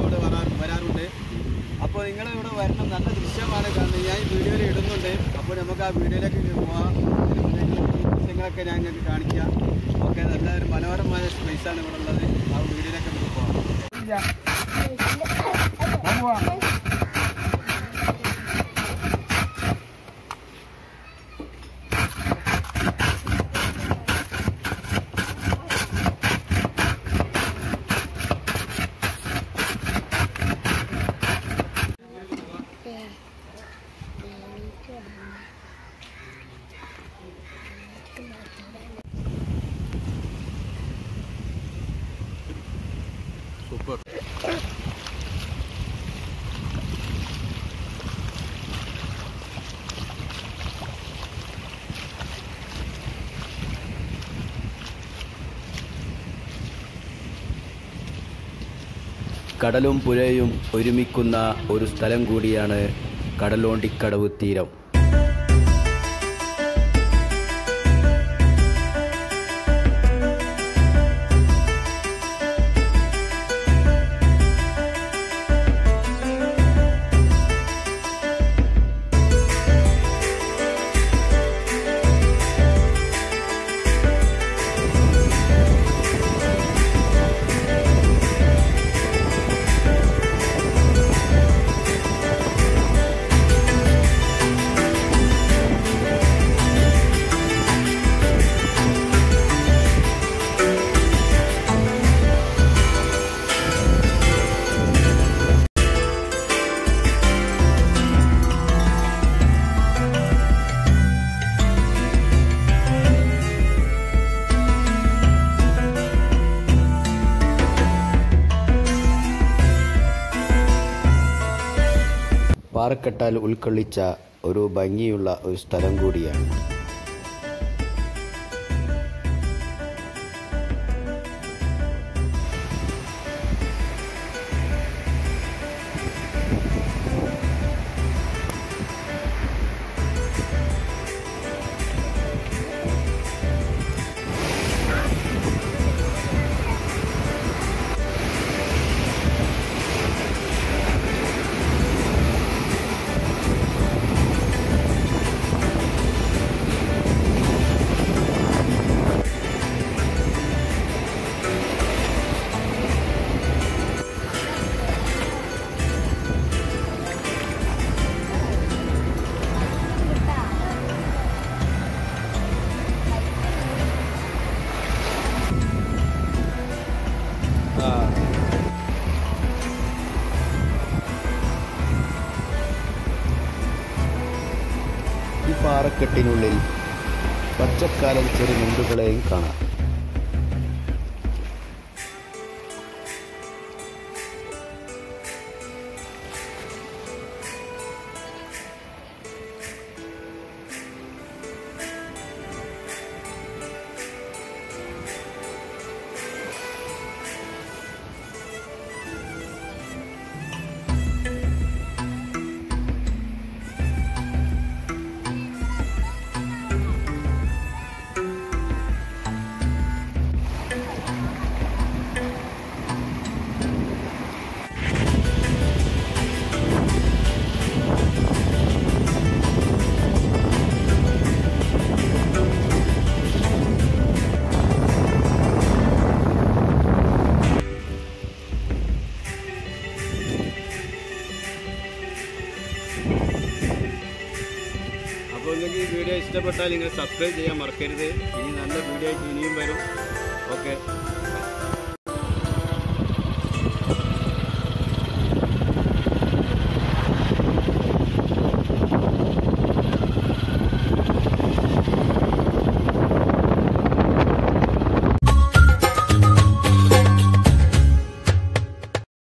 ഇവിടെ വരാ വരാറുണ്ട് അപ്പോൾ നിങ്ങൾ ഇവിടെ വരണം നല്ല ദൃശ്യമാണ് കാരണം ഞാൻ ഈ വീഡിയോയിൽ ഇടുന്നുണ്ട് അപ്പോൾ നമുക്ക് ആ വീഡിയോയിലേക്ക് പോവാം ദൃശ്യങ്ങളൊക്കെ ഞാൻ നിങ്ങൾക്ക് കാണിക്കാം ഓക്കെ നല്ല ഒരു മനോഹരമായ സ്പേസാണ് ഇവിടെ ഉള്ളത് ആ വീഡിയോയിലേക്ക് നമുക്ക് പോവാം സൂപ്പർ കടലും പുഴയും ഒരുമിക്കുന്ന ഒരു സ്ഥലം കൂടിയാണ് കടലോണ്ടിക്കടവ് തീരം പാറക്കെട്ടാൽ ഉൾക്കൊള്ളിച്ച ഒരു ഭംഗിയുള്ള ഒരു സ്ഥലം കൂടിയാണ് ഈ പാറക്കെട്ടിനുള്ളിൽ പച്ചക്കാലം ചെറു മുണ്ടുകളെയും കാണാം അപ്പോൾ നിങ്ങൾക്ക് ഈ വീഡിയോ ഇഷ്ടപ്പെട്ടാൽ നിങ്ങൾ സബ്സ്ക്രൈബ് ചെയ്യാൻ മറക്കരുത് ഇനി നല്ല വീഡിയോ ആയിട്ട് ഇനിയും വരും ഓക്കെ